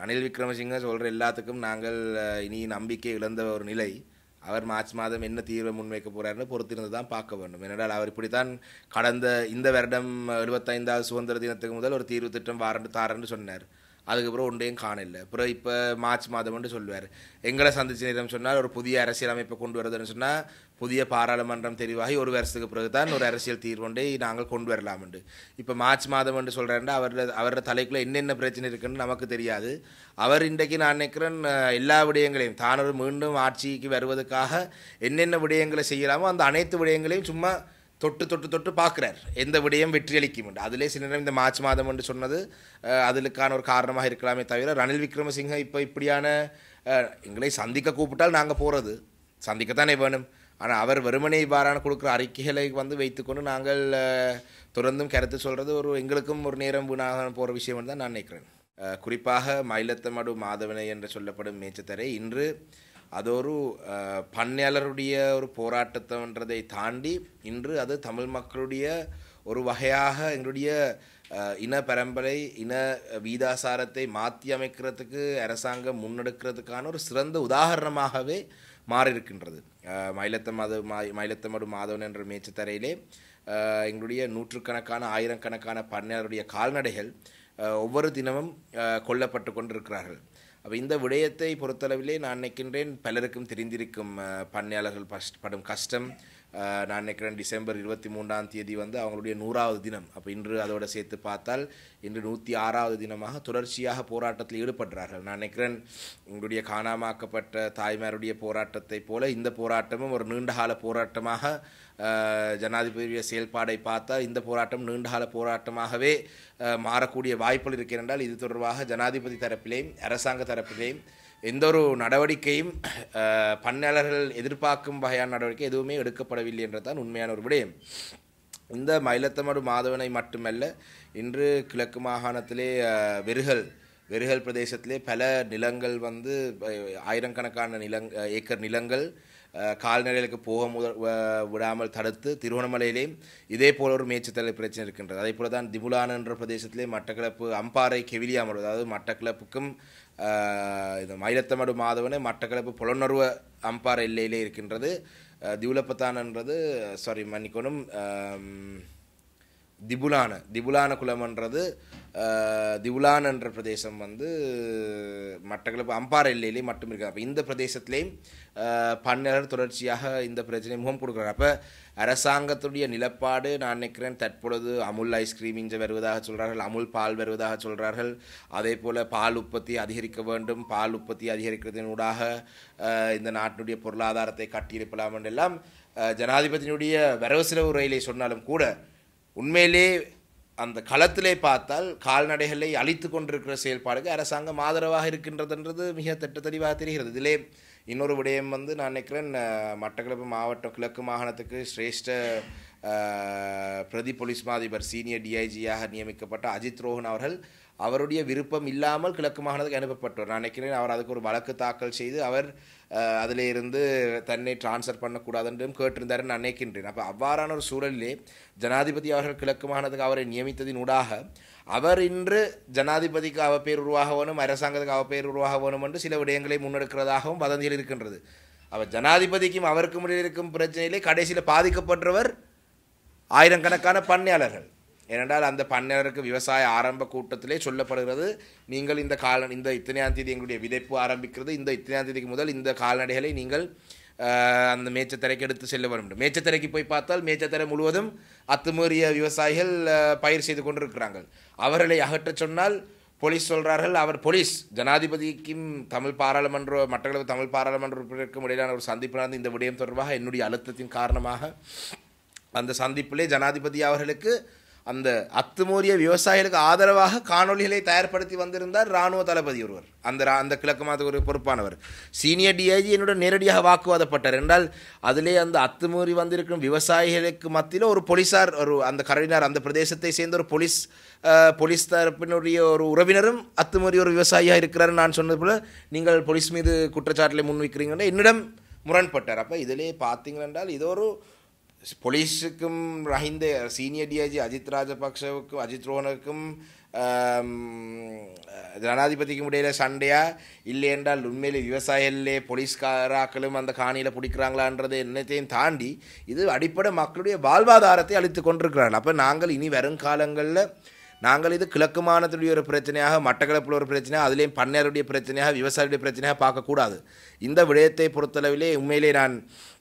ரணில் விக்ரமசிங்க சொல்கிற எல்லாத்துக்கும் நாங்கள் அஹ், இனி நம்பிக்கை இழந்த ஒரு நிலை அவர் மார்ச் மாதம் என்ன தீர்வை முன்வைக்க போறாருன்னு பொறுத்திருந்து தான் பார்க்க வேண்டும் ஏனென்றால் அவர் இப்படித்தான் கடந்த இந்த வருடம் எழுபத்தைந்தாவது சுதந்திர தினத்துக்கு முதல் ஒரு தீர்வு திட்டம் வாரண்டு தாரன்னு சொன்னார் அதுக்கப்புறம் ஒன்றையும் காணல அப்புறம் இப்போ மார்ச் மாதம்னு சொல்லுவார் எங்களை சந்திச்ச நேரம் சொன்னால் ஒரு புதிய அரசியலமைப்பை கொண்டு வருதுன்னு சொன்னால் புதிய பாராளுமன்றம் தெரிவாகி ஒரு வருஷத்துக்கு பிறகு தான் ஒரு அரசியல் தீர்வொன்றை நாங்கள் கொண்டு வரலாம்ண்டு இப்போ மார்ச் மாதம் என்று சொல்கிறேன்டா அவரோட அவரோட தலைக்குள்ள என்னென்ன பிரச்சனை இருக்குன்னு நமக்கு தெரியாது அவர் இன்றைக்கு நான் நினைக்கிறேன் அஹ், எல்லா விடயங்களையும் தான் ஒரு மீண்டும் ஆட்சிக்கு வருவதற்காக என்னென்ன விடயங்களை செய்யலாமோ அந்த அனைத்து விடயங்களையும் சும்மா தொட்டு தொட்டு தொட்டு பார்க்குறார் எந்த விடயம் வெற்றியளிக்கும் என்று அதிலே சில நேரம் இந்த மார்ச் மாதம் என்று சொன்னது அஹ், அதுக்கான ஒரு காரணமாக இருக்கலாமே தவிர ரணில் விக்ரமசிங்க இப்போ இப்படியான அஹ், எங்களை சந்திக்க கூப்பிட்டால் நாங்கள் போகிறது சந்திக்கத்தானே வேணும் ஆனால் அவர் வெறுமனே இவ்வாறான கொடுக்குற அறிக்கைகளை வந்து வைத்துக்கொண்டு நாங்கள் அஹ், தொடர்ந்தும் கருத்து சொல்கிறது ஒரு எங்களுக்கும் ஒரு நேரம் வீணாக போகிற விஷயம் தான் நான் நினைக்கிறேன் அஹ், குறிப்பாக மயிலத்தமடு மாதவனை என்று சொல்லப்படும் மேச்சத்தரை இன்று அது ஒரு அஹ், பண்ணையாளருடைய ஒரு போராட்டத்தைன்றதை தாண்டி இன்று அது தமிழ் மக்களுடைய ஒரு வகையாக எங்களுடைய அஹ், இன பரம்பரை இன வீதாசாரத்தை மாற்றி அமைக்கிறதுக்கு அரசாங்கம் முன்னெடுக்கிறதுக்கான ஒரு சிறந்த உதாரணமாகவே மாறியிருக்கின்றது அஹ், மயிலத்த மது மா- மயிலத்தமடு மாதவன் என்ற மேய்ச்சத்தரையிலே அஹ், எங்களுடைய நூற்றுக்கணக்கான ஆயிரக்கணக்கான பண்ணையாளருடைய கால்நடைகள் அஹ், ஒவ்வொரு தினமும் அஹ், கொல்லப்பட்டு கொண்டிருக்கிறார்கள் அப்போ இந்த விடயத்தை பொறுத்தளவிலே நான் நினைக்கின்றேன் பலருக்கும் தெரிந்திருக்கும் அஹ், பண்ணையாளர்கள் பஸ் படும் கஷ்டம் அஹ், நான் நினைக்கிறேன் டிசம்பர் இருபத்தி மூன்றாம் தேதி வந்து அவங்களுடைய நூறாவது தினம் அப்போ இன்று அதோட சேர்த்து பார்த்தால் இன்று நூற்றி ஆறாவது தினமாக தொடர்ச்சியாக போராட்டத்தில் ஈடுபடுறார்கள் நான் நினைக்கிறேன் உங்களுடைய காணாமாக்கப்பட்ட தாய்மாருடைய போராட்டத்தை போல இந்த போராட்டமும் ஒரு நீண்டகால போராட்டமாக அஹ், ஜனாதிபதியுடைய செயல்பாடை பார்த்தால் இந்த போராட்டம் நீண்டகால போராட்டமாகவே அஹ், மாறக்கூடிய வாய்ப்புகள் இருக்கிறால் இது தொடர்பாக ஜனாதிபதி தரப்பிலேயும் அரசாங்க தரப்பிலேயும் எந்த ஒரு நடவடிக்கையும் அஹ், பண்ணையாளர்கள் எதிர்பார்க்கும் வகையான நடவடிக்கை எதுவுமே எடுக்கப்படவில்லை என்றதான் உண்மையான ஒரு விடயம் இந்த மயிலத்தமடு மாதவனை மட்டுமல்ல இன்று கிழக்கு மாகாணத்திலே அஹ், வெறுகல் வெறுகல் பிரதேசத்திலே பல நிலங்கள் வந்து அஹ், ஆயிரக்கணக்கான நிலங் அஹ், ஏக்கர் நிலங்கள் அஹ், கால்நடைகளுக்கு போக முத வ- விடாமல் தடுத்து திருவண்ணாமலையிலே இதே போல ஒரு மேய்ச்சத்தலை பிரச்சனை இருக்கின்றது அதே போல தான் திபுலான என்ற பிரதேசத்திலே மட்டக்களப்பு அம்பாறை கெவிலியாமடு அதாவது மட்டக்களப்புக்கும் அஹ், இந்த மயிலத்தமடு மாதவனை மட்டக்களப்பு புலனர்வ அம்பாறை எல்லையிலே இருக்கின்றது அஹ், திவுலப்பத்தான்ன்றது சாரி மன்னிக்கணும் அம், திபுலான திபுலான குளம்ன்றது அஹ், திபுலான் என்ற பிரதேசம் வந்து மட்டக்களப்பு அம்பாறை எல்லையிலே மட்டும் இருக்கு அப்போ இந்த பிரதேசத்திலேயும் அஹ், பண்ணையாளர் தொடர்ச்சியாக இந்த பிரச்சனை முகம் கொடுக்குறாரு அப்போ அரசாங்கத்துடைய நிலப்பாடு நான் நினைக்கிறேன் தற்பொழுது அமுல் ஐஸ்கிரீம் இங்கே வருவதாக சொல்கிறார்கள் அமுல் பால் வருவதாக சொல்கிறார்கள் அதே போல் பால் உற்பத்தி அதிகரிக்க வேண்டும் பால் உற்பத்தி அதிகரிக்கிறதினூடாக அஹ், இந்த நாட்டினுடைய பொருளாதாரத்தை கட்டியிருக்கலாம் என்றெல்லாம் அஹ், ஜனாதிபதியினுடைய வரவு செலவு ரயிலை சொன்னாலும் கூட உண்மையிலே அந்த களத்திலே பார்த்தால் கால்நடைகளை அழித்து கொண்டிருக்கிற செயல்பாடுக்கு அரசாங்கம் ஆதரவாக இருக்கின்றதுன்றது மிக திட்ட தெளிவாக தெரிகிறது இதிலே இன்னொரு விடயம் வந்து நான் நினைக்கிறேன் அஹ், மட்டக்களப்பு மாவட்டம் கிழக்கு மாகாணத்துக்கு சிரேஷ்ட அஹ், பிரதி போலீஸ் மா அதிபர் சீனியர் டிஐஜியாக நியமிக்கப்பட்ட அஜித் ரோஹன் அவர்கள் அவருடைய விருப்பம் இல்லாமல் கிழக்கு மாகாணத்துக்கு அனுப்பப்பட்டார் நான் நினைக்கிறேன் அவர் அதுக்கு ஒரு வழக்கு தாக்கல் செய்து அவர் அஹ், அதிலே இருந்து தன்னை டிரான்ஸ்ஃபர் பண்ணக்கூடாதுன்றும் கேட்டிருந்தார் நான் நினைக்கின்றேன் அப்போ அவ்வாறான ஒரு சூழலிலே ஜனாதிபதி அவர்கள் கிழக்கு மாகாணத்துக்கு அவரை நியமித்ததின் ஊடாக அவர் இன்று ஜனாதிபதிக்கு அவ பேர் உருவாக வேணும் அரசாங்கத்துக்கு அவ பேர் உருவாக வேணும் என்று சில விடயங்களை முன்னெடுக்கிறதாகவும் வதந்திகள் இருக்கின்றது அவர் ஜனாதிபதிக்கும் அவருக்கும் இடையில் இருக்கும் பிரச்சனையிலே கடைசியில் பாதிக்கப்பட்டவர் ஆயிரக்கணக்கான பண்ணையாளர்கள் ஏனென்றால் அந்த பண்ணையாளருக்கு விவசாய ஆரம்ப கூட்டத்திலே சொல்லப்படுகிறது நீங்கள் இந்த கால இந்த இத்தனையாம் தேதி எங்களுடைய விதைப்பு ஆரம்பிக்கிறது இந்த இத்தனையாம் தேதிக்கு முதல் இந்த கால்நடைகளை நீங்கள் அஹ், அந்த மேய்ச்சத்தரைக்கு எடுத்து செல்ல வேண்டும் மேய்ச்சத்தரைக்கு போய் பார்த்தால் மேய்ச்சத்தரை முழுவதும் அத்துமீறிய விவசாயிகள் அஹ், பயிர் செய்து கொண்டிருக்கிறார்கள் அவர்களை அகற்றச் சொன்னால் போலீஸ் சொல்றார்கள் அவர் போலீஸ் ஜனாதிபதிக்கும் தமிழ் பாராளுமன்ற மட்டக்களப்பு தமிழ் பாராளுமன்ற உறுப்பினருக்கும் இடையிலான ஒரு சந்திப்பு நடந்த இந்த விடயம் தொடர்பாக என்னுடைய அழுத்தத்தின் காரணமாக அந்த சந்திப்பிலே ஜனாதிபதி அவர்களுக்கு அந்த அத்துமூறிய விவசாயிகளுக்கு ஆதரவாக காணொளிகளை தயார்படுத்தி வந்திருந்தார் இராணுவ தளபதி ஒருவர் அந்த ரா- அந்த கிழக்கு மாதத்துக்கு ஒரு பொறுப்பானவர் சீனியர் டிஐஜி என்னுடன் நேரடியாக வாக்குவாதப்பட்டார் என்றால் அதிலே அந்த அத்துமீறி வந்திருக்கும் விவசாயிகளுக்கு மத்தியில் ஒரு போலீசார் ஒரு அந்த கரடினார் அந்த பிரதேசத்தை சேர்ந்த ஒரு போலீஸ் அஹ், போலீஸ் தரப்பினுடைய ஒரு உறவினரும் அத்துமீறி ஒரு விவசாயியாக இருக்கிறார் நான் சொன்னது போல நீங்கள் போலீஸ் மீது குற்றச்சாட்டில் முன்வைக்கிறீங்கன்னா என்னிடம் முரண்பட்டார் அப்போ இதிலே பார்த்தீங்க என்றால் இது ஒரு போலீஸுக்கும் ரஹிந்த சீனியர் டிஐஜி அஜித் ராஜபக்சவுக்கும் அஜித் ரோஹனுக்கும் ஆம், ஜனாதிபதிக்கும் இடையில சண்டையா இல்லை என்றால் உண்மையிலே விவசாயிகளே போலீஸ்காராக்களும் அந்த காணியில் பிடிக்கிறாங்களான்றது என்னத்தையும் தாண்டி இது அடிப்படை மக்களுடைய வாழ்வாதாரத்தை அளித்து கொண்டிருக்கிறார்கள் அப்போ நாங்கள் இனி வரும் காலங்களில் நாங்கள் இது கிழக்கு மாநிலத்துடைய ஒரு பிரச்சனையாக மட்டக்களப்பில் ஒரு பிரச்சனையாக அதுலேயும் பண்ணையருடைய பிரச்சனையாக விவசாயியுடைய பிரச்சனையாக பார்க்கக்கூடாது இந்த விடயத்தை பொறுத்தளவிலே உண்மையிலே நான்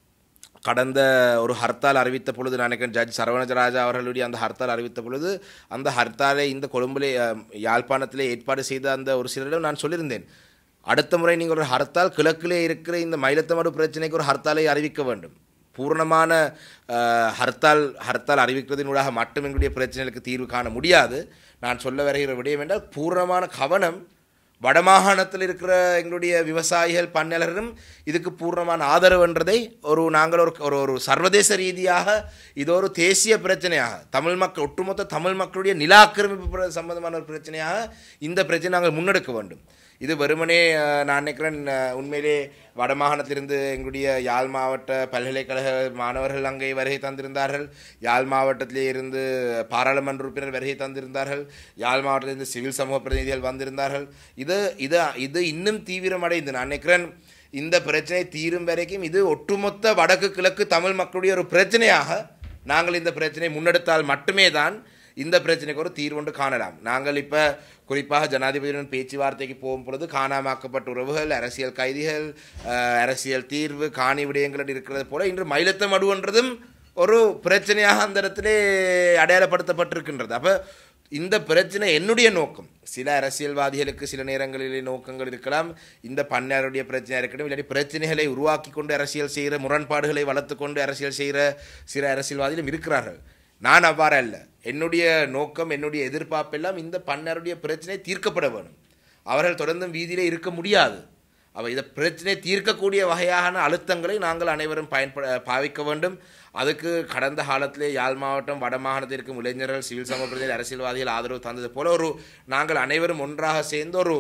கடந்த ஒரு ஹர்த்தால் அறிவித்த பொழுது நான் நினைக்கிறேன் ஜட்ஜ் சரவணராஜா அவர்களுடைய அந்த ஹர்த்தால் அறிவித்த பொழுது அந்த ஹர்த்தாலை இந்த கொழும்பிலே அஹ், யாழ்ப்பாணத்திலே ஏற்பாடு செய்த அந்த ஒரு சிலரிடம் நான் சொல்லியிருந்தேன் அடுத்த முறை நீங்கள் ஒரு ஹர்த்தால் கிழக்கிலே இருக்கிற இந்த மயிலத்தமடு பிரச்சனைக்கு ஒரு ஹர்த்தாலை அறிவிக்க வேண்டும் பூரணமான அஹ், ஹர்த்தால் ஹர்த்தால் அறிவிக்கிறதினூடாக மட்டும் எங்களுடைய பிரச்சனைகளுக்கு தீர்வு காண முடியாது நான் சொல்ல வருகிற விடயம் என்றால் பூரணமான கவனம் வடமாகாணத்தில் இருக்கிற எங்களுடைய விவசாயிகள் பண்ணலரும் இதுக்கு பூர்ணமான ஆதரவுன்றதை ஒரு நாங்கள் ஒரு ஒரு ஒரு சர்வதேச ரீதியாக இது ஒரு தேசிய பிரச்சனையாக தமிழ் மக்கள் ஒட்டுமொத்த தமிழ் மக்களுடைய நில ஆக்கிரமிப்பு பிர- சம்பந்தமான ஒரு பிரச்சனையாக இந்த பிரச்சனை நாங்கள் முன்னெடுக்க வேண்டும் இது வெறுமனே அஹ், நான் நினைக்கிறேன் அஹ், உண்மையிலே வடமாகாணத்திலிருந்து எங்களுடைய யாழ் மாவட்ட பல்கலைக்கழக மாணவர்கள் அங்கே வருகை தந்திருந்தார்கள் யாழ் மாவட்டத்திலே இருந்து பாராளுமன்ற உறுப்பினர் வருகை தந்திருந்தார்கள் யாழ் மாவட்டத்திலிருந்து சிவில் சமூக பிரதிநிதிகள் வந்திருந்தார்கள் இது இது இது இன்னும் தீவிரமடைந்து நான் நினைக்கிறேன் இந்த பிரச்சனை தீரும் வரைக்கும் இது ஒட்டுமொத்த வடக்கு கிழக்கு தமிழ் மக்களுடைய ஒரு பிரச்சனையாக நாங்கள் இந்த பிரச்சனையை முன்னெடுத்தால் மட்டுமே தான் இந்த பிரச்சனைக்கு ஒரு தீர்வொன்று காணலாம் நாங்கள் இப்போ குறிப்பாக ஜனாதிபதியுடன் பேச்சுவார்த்தைக்கு போகும் பொழுது காணாமாக்கப்பட்ட உறவுகள் அரசியல் கைதிகள் அஹ், அரசியல் தீர்வு காணி விடயங்கள் இருக்கிறது போல இன்று மயிலத்த மடுவன்றதும் ஒரு பிரச்சனையாக அந்த இடத்திலே அடையாளப்படுத்தப்பட்டிருக்கின்றது அப்போ இந்த பிரச்சனை என்னுடைய நோக்கம் சில அரசியல்வாதிகளுக்கு சில நேரங்களிலே நோக்கங்கள் இருக்கலாம் இந்த பண்ணையாருடைய பிரச்சனையாக இருக்கட்டும் இல்லாட்டி பிரச்சனைகளை உருவாக்கி கொண்டு அரசியல் செய்கிற முரண்பாடுகளை வளர்த்து கொண்டு அரசியல் செய்கிற சில அரசியல்வாதிகளும் இருக்கிறார்கள் நான் அவ்வாறு அல்ல என்னுடைய நோக்கம் என்னுடைய எதிர்பார்ப்பெல்லாம் இந்த பண்ணையாருடைய பிரச்சனை தீர்க்கப்பட வேணும் அவர்கள் தொடர்ந்தும் வீதியிலே இருக்க முடியாது அவ இந்த பிரச்சனை தீர்க்கக்கூடிய வகையான அழுத்தங்களை நாங்கள் அனைவரும் பயன்பட பாவிக்க வேண்டும் அதுக்கு கடந்த காலத்திலே யாழ் மாவட்டம் வட மாகாணத்தில் இருக்கும் இளைஞர்கள் சிவில் சமூகத்தில் அரசியல்வாதிகள் ஆதரவு தந்தது போல ஒரு நாங்கள் அனைவரும் ஒன்றாக சேர்ந்து ஒரு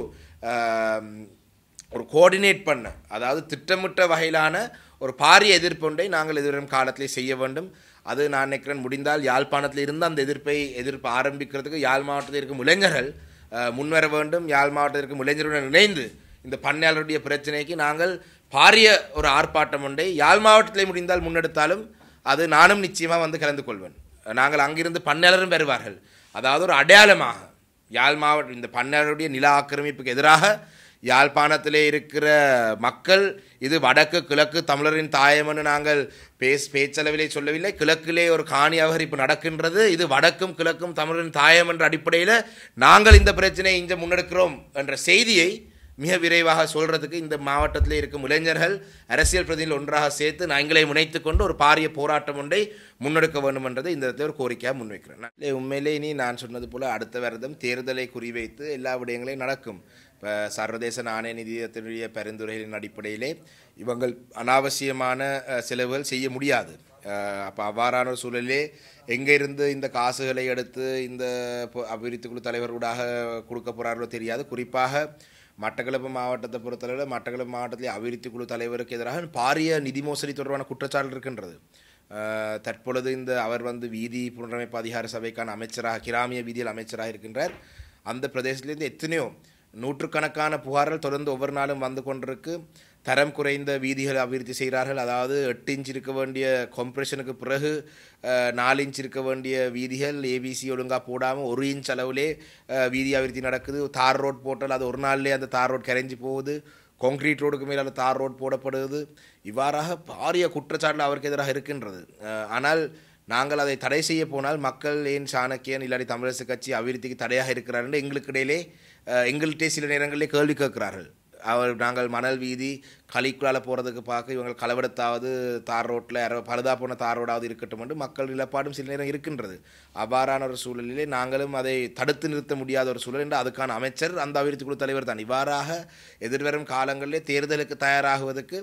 ஆம், ஒரு கோஆர்டினேட் பண்ண அதாவது திட்டமிட்ட வகையிலான ஒரு பாரிய எதிர்ப்பு ஒன்றை நாங்கள் எதிர்வரும் காலத்திலே செய்ய வேண்டும் அது நான் நினைக்கிறேன் முடிந்தால் யாழ்ப்பாணத்தில் இருந்து அந்த எதிர்ப்பை எதிர்ப்பு ஆரம்பிக்கிறதுக்கு யாழ் மாவட்டத்தில் இருக்கும் இளைஞர்கள் அஹ், முன்வர வேண்டும் யாழ் மாவட்டத்தில் இருக்கும் இளைஞருடன் இணைந்து இந்த பண்ணையாளருடைய பிரச்சனைக்கு நாங்கள் பாரிய ஒரு ஆர்ப்பாட்டம் ஒன்றை யாழ் மாவட்டத்திலே முடிந்தால் முன்னெடுத்தாலும் அது நானும் நிச்சயமாக வந்து கலந்து கொள்வேன் நாங்கள் அங்கிருந்து பண்ணையாளரும் வருவார்கள் அதாவது ஒரு அடையாளமாக யாழ் மாவட்டம் இந்த பண்ணையாளருடைய நில ஆக்கிரமிப்புக்கு எதிராக யாழ்ப்பாணத்திலே இருக்கிற மக்கள் இது வடக்கு கிழக்கு தமிழரின் தாயம்னு நாங்கள் பேஸ் பேச்சளவிலே சொல்லவில்லை கிழக்கிலே ஒரு காணி அபகரிப்பு நடக்கின்றது இது வடக்கும் கிழக்கும் தமிழரின் தாயம் என்ற அடிப்படையில் நாங்கள் இந்த பிரச்சனையை இங்கே முன்னெடுக்கிறோம் என்ற செய்தியை மிக விரைவாக சொல்றதுக்கு இந்த மாவட்டத்தில் இருக்கும் இளைஞர்கள் அரசியல் பிரதிநிதிகள் ஒன்றாக சேர்த்து நாங்களே முனைத்துக் கொண்டு ஒரு பாரிய போராட்டம் ஒன்றை முன்னெடுக்க வேண்டும் என்றதை இந்த இடத்துல ஒரு கோரிக்கையாக முன்வைக்கிறேன் நான் இல்லை, உண்மையிலே இனி நான் சொன்னது போல அடுத்த வருடம் தேர்தலை குறிவைத்து எல்லா விடயங்களையும் நடக்கும் இப்போ சர்வதேச நாணய நிதியத்தினுடைய பரிந்துரைகளின் அடிப்படையிலே இவங்கள் அனாவசியமான அஹ், செலவுகள் செய்ய முடியாது அப்போ அவ்வாறான ஒரு சூழலிலே எங்கே இருந்து இந்த காசுகளை எடுத்து இந்த பொ- அபிவிருத்தி குழு தலைவர்களாக கொடுக்க போகிறார்களோ தெரியாது குறிப்பாக மட்டக்களப்பு மாவட்டத்தை பொறுத்தளவில் மட்டக்களப்பு மாவட்டத்தில் அபிவிருத்தி குழு தலைவருக்கு எதிராக பாரிய நிதி மோசடி தொடர்பான குற்றச்சாட்டு இருக்கின்றது அஹ், தற்பொழுது இந்த அவர் வந்து வீதி புனரமைப்பு அதிகார சபைக்கான அமைச்சராக கிராமிய வீதியில் அமைச்சராக இருக்கின்றார் அந்த பிரதேசத்திலிருந்து எத்தனையோ நூற்றுக்கணக்கான புகார்கள் தொடர்ந்து ஒவ்வொரு நாளும் வந்து கொண்டிருக்கு தரம் குறைந்த வீதிகள் அபிவிருத்தி செய்கிறார்கள் அதாவது எட்டு இன்ச் இருக்க வேண்டிய கொம்ப்ரெஷனுக்கு பிறகு அஹ், நாலு இன்ச் இருக்க வேண்டிய வீதிகள் ஏபிசி ஒழுங்காக போடாமல் ஒரு இன்ச் அளவிலே அஹ், வீதி அபிவிருத்தி நடக்குது தார் ரோட் போட்டால் அது ஒரு நாள்லேயே அந்த தார் ரோட் கரைஞ்சி போகுது கான்கிரீட் ரோடுக்கு மேலே தார் ரோட் போடப்படுது இவ்வாறாக பாரிய குற்றச்சாட்டு அவருக்கு எதிராக இருக்கின்றது அஹ், ஆனால் நாங்கள் அதை தடை செய்ய போனால் மக்கள் ஏன் சாணக்கியன் இல்லாட்டி தமிழரசு கட்சி அபிவிருத்திக்கு தடையாக இருக்கிறார் என்று எங்களுக்கு இடையிலே அஹ், எங்கள்கிட்டே சில நேரங்களிலே கேள்வி கேட்கிறார்கள் அவர் நாங்கள் மணல் வீதி களிக்குள்ளால் போகிறதுக்கு பார்க்க இவங்க களவெடுத்தாவது தார் ரோட்டில் பழுதா போன தார் ரோடாவது இருக்கட்டும் என்று மக்கள் நிலப்பாடும் சில நேரம் இருக்கின்றது அவ்வாறான ஒரு சூழலிலே நாங்களும் அதை தடுத்து நிறுத்த முடியாத ஒரு சூழல் என்று அதுக்கான அமைச்சர் அந்த அபிவிருத்தி குழு தலைவர் தான் இவ்வாறாக எதிர்வரும் காலங்களிலே தேர்தலுக்கு தயாராகுவதற்கு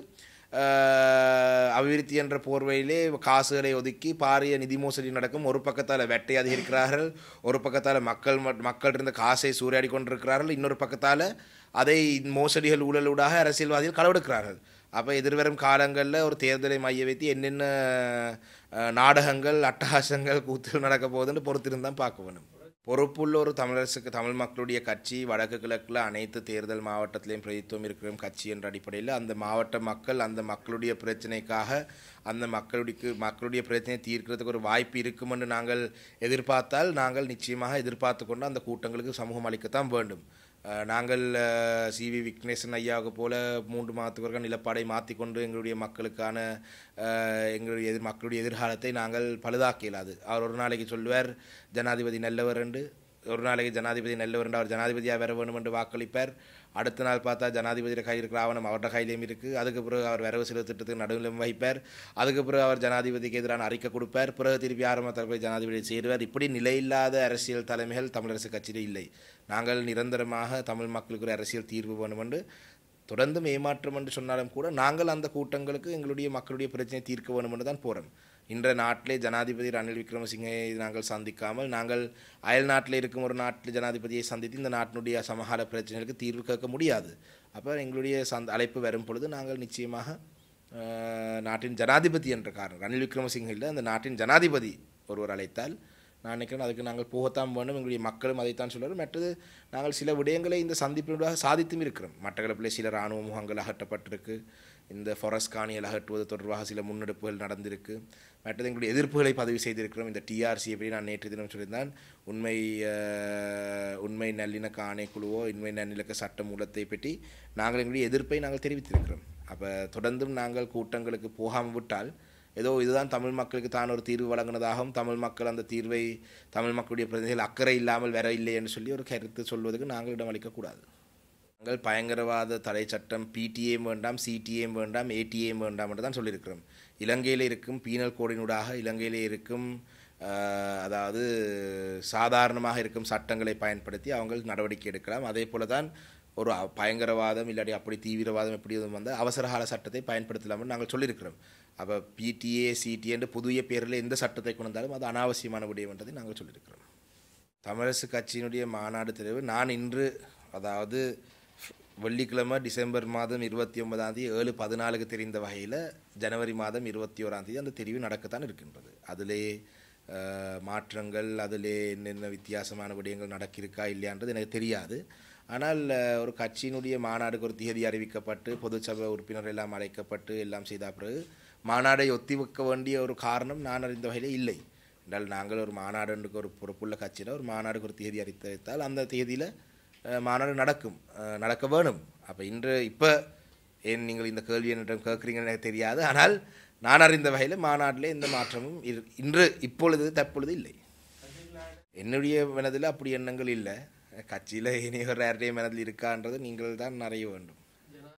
அஹ், அபிவிருத்தி என்ற போர்வையிலே காசுகளை ஒதுக்கி பாரிய நிதி மோசடி நடக்கும் ஒரு பக்கத்தால் வெட்டை அதிகரிக்கிறார்கள் ஒரு பக்கத்தால் மக்கள் மட்- மக்கள் இருந்த காசை சூறையாடி கொண்டிருக்கிறார்கள் இன்னொரு பக்கத்தால் அதை மோசடிகள் ஊழலூடாக அரசியல்வாதிகள் களவெடுக்கிறார்கள் அப்போ எதிர்வரும் காலங்களில் ஒரு தேர்தலை மைய வைத்து என்னென்ன அஹ், நாடகங்கள் அட்டகாசங்கள் கூத்துகள் நடக்க போகுதுன்னு பொறுத்திருந்தான் பார்க்க வேணும் பொறுப்புள்ள ஒரு தமிழரசுக்கு தமிழ் மக்களுடைய கட்சி வடக்கு கிழக்கில் அனைத்து தேர்தல் மாவட்டத்திலையும் பிரதித்துவம் இருக்கிற கட்சி என்ற அடிப்படையில் அந்த மாவட்ட மக்கள் அந்த மக்களுடைய பிரச்சனைக்காக அந்த மக்களுடைய மக்களுடைய பிரச்சனையை தீர்க்கிறதுக்கு ஒரு வாய்ப்பு இருக்கும் என்று நாங்கள் எதிர்பார்த்தால் நாங்கள் நிச்சயமாக எதிர்பார்த்து கொண்டு அந்த கூட்டங்களுக்கு சமூகம் அளிக்கத்தான் வேண்டும் அஹ், நாங்கள் சி வி விக்னேசன் ஐயாவுக்கு போல மூன்று மாதத்துக்கு ஒருக்கா நிலப்பாடை மாற்றிக்கொண்டு எங்களுடைய மக்களுக்கான அஹ், எங்களுடைய எதிர் மக்களுடைய எதிர்காலத்தை நாங்கள் பழுதாக்க இயலாது அவர் ஒரு நாளைக்கு சொல்லுவார் ஜனாதிபதி நல்லவர் என்று ஒரு நாளைக்கு ஜனாதிபதி நல்லவர் என்று அவர் ஜனாதிபதியாக வர வேண்டும் என்று வாக்களிப்பார் அடுத்த நாள் பார்த்தா ஜனாதிபதியோட கையில் இருக்கிற ஆவணம் அவரோட கையிலையும் இருக்குது அதுக்கு பிறகு அவர் வரவு செலவு திட்டத்துக்கு நடுவில் வைப்பார் அதுக்கு பிறகு அவர் ஜனாதிபதிக்கு எதிரான அறிக்கை கொடுப்பார் பிறகு திருப்பி ஆரம்பத்தில் போய் ஜனாதிபதி சேருவார் இப்படி நிலையில்லாத அரசியல் தலைமைகள் தமிழரசு கட்சியில் இல்லை நாங்கள் நிரந்தரமாக தமிழ் மக்களுக்கு ஒரு அரசியல் தீர்வு வேணும் என்று தொடர்ந்தும் ஏமாற்றம் என்று சொன்னாலும் கூட நாங்கள் அந்த கூட்டங்களுக்கு எங்களுடைய மக்களுடைய பிரச்சனையை தீர்க்க வேண்டும் என்று தான் போகிறோம் இன்ற நாட்டிலே ஜனாதிபதி ரணில் விக்ரமசிங்கை நாங்கள் சந்திக்காமல் நாங்கள் அயல் நாட்டில் இருக்கும் ஒரு நாட்டில் ஜனாதிபதியை சந்தித்து இந்த நாட்டினுடைய சமகால பிரச்சனைகளுக்கு தீர்வு கேட்க முடியாது அப்போ எங்களுடைய சந்த அழைப்பு வரும் பொழுது நாங்கள் நிச்சயமாக அஹ், நாட்டின் ஜனாதிபதி என்ற காரணம் ரணில் விக்ரமசிங்கே இல்லை அந்த நாட்டின் ஜனாதிபதி ஒருவர் அழைத்தால் நான் நினைக்கிறேன் அதுக்கு நாங்கள் போகத்தான் வேண்டும் எங்களுடைய மக்களும் அதைத்தான் சொல்கிறார் மற்றது நாங்கள் சில விடயங்களை இந்த சந்திப்பினூடாக சாதித்தும் இருக்கிறோம் மட்டக்களப்பில் சில இராணுவ முகாம்கள் அகற்றப்பட்டிருக்கு இந்த ஃபாரஸ்ட் காணிகள் அகற்றுவது தொடர்பாக சில முன்னெடுப்புகள் நடந்திருக்கு மற்றது எங்களுடைய எதிர்ப்புகளை பதிவு செய்திருக்கிறோம் இந்த டிஆர்சி எப்படி நான் நேற்று தினம் சொல்லியிருந்தேன் உண்மை அஹ், உண்மை நல்லிணக்க ஆணைக்குழுவோ உண்மை நல்லிணக்க சட்ட மூலத்தை பற்றி நாங்கள் எங்களுடைய எதிர்ப்பை நாங்கள் தெரிவித்திருக்கிறோம் அப்போ தொடர்ந்தும் நாங்கள் கூட்டங்களுக்கு போகாமல் விட்டால் ஏதோ இதுதான் தமிழ் மக்களுக்கு தான் ஒரு தீர்வு வழங்கினதாகவும் தமிழ் மக்கள் அந்த தீர்வை தமிழ் மக்களுடைய பிரதிநிதிகள் அக்கறை இல்லாமல் வர இல்லை என்று சொல்லி ஒரு கருத்து சொல்வதற்கு நாங்கள் இடமளிக்கக்கூடாது நாங்கள் பயங்கரவாத தடை சட்டம் பிடிஏம் வேண்டாம் சிடிஏம் வேண்டாம் ஏடிஏம் வேண்டாம் என்று தான் சொல்லியிருக்கிறோம் இலங்கையில் இருக்கும் பீனல் கோடினூடாக இலங்கையிலே இருக்கும் ஆஹ், அதாவது சாதாரணமாக இருக்கும் சட்டங்களை பயன்படுத்தி அவங்க நடவடிக்கை எடுக்கலாம் அதே போல தான் ஒரு அ- பயங்கரவாதம் இல்லாட்டி அப்படி தீவிரவாதம் எப்படி எதுவும் வந்தால் அவசரகால சட்டத்தை பயன்படுத்தலாம்னு நாங்கள் சொல்லியிருக்கிறோம் அப்போ பிடிஏ சிடிஏ என்று புதிய பேரில் எந்த சட்டத்தை கொண்டு வந்தாலும் அது அனாவசியமான விடயம் என்றதை நாங்கள் சொல்லியிருக்கிறோம் தமிழரசு கட்சியினுடைய மாநாடு தெரிவு நான் இன்று அதாவது வெள்ளிக்கிழமை டிசம்பர் மாதம் இருபத்தி ஒன்பதாம் தேதி ஏழு பதினாலுக்கு தெரிந்த வகையில் ஜனவரி மாதம் இருபத்தி ஓராம் தேதி அந்த தெரிவு நடக்கத்தான் இருக்கின்றது அதிலே அஹ், மாற்றங்கள் அதிலே என்னென்ன வித்தியாசமான விடயங்கள் நடக்கிருக்கா இல்லையான்றது எனக்கு தெரியாது ஆனால் அஹ், ஒரு கட்சியினுடைய மாநாடுக்கு ஒரு தேதி அறிவிக்கப்பட்டு பொதுச்சபை உறுப்பினர் எல்லாம் அழைக்கப்பட்டு எல்லாம் செய்த பிறகு மாநாடை ஒத்திவைக்க வேண்டிய ஒரு காரணம் நான் அறிந்த வகையில் இல்லை என்றால் நாங்கள் ஒரு மாநாடுக்கு ஒரு பொறுப்புள்ள கட்சியில் ஒரு மாநாடுக்கு ஒரு தேதி அறிவித்து வைத்தால் அந்த தேதியில் மாநாடு நடக்கும் அஹ், நடக்க வேணும் அப்போ இன்று இப்போ ஏன் நீங்கள் இந்த கேள்வி என்னிடம் கேட்குறீங்கன்னு எனக்கு தெரியாது ஆனால் நான் அறிந்த வகையில் மாநாட்டில் எந்த மாற்றமும் இரு- இன்று இப்பொழுது தற்பொழுது இல்லை என்னுடைய மனதில் அப்படி எண்ணங்கள் இல்லை கட்சியில் இனி ஒரு யாருடைய மனதில் இருக்கான்றது நீங்கள் தான் அறிய வேண்டும்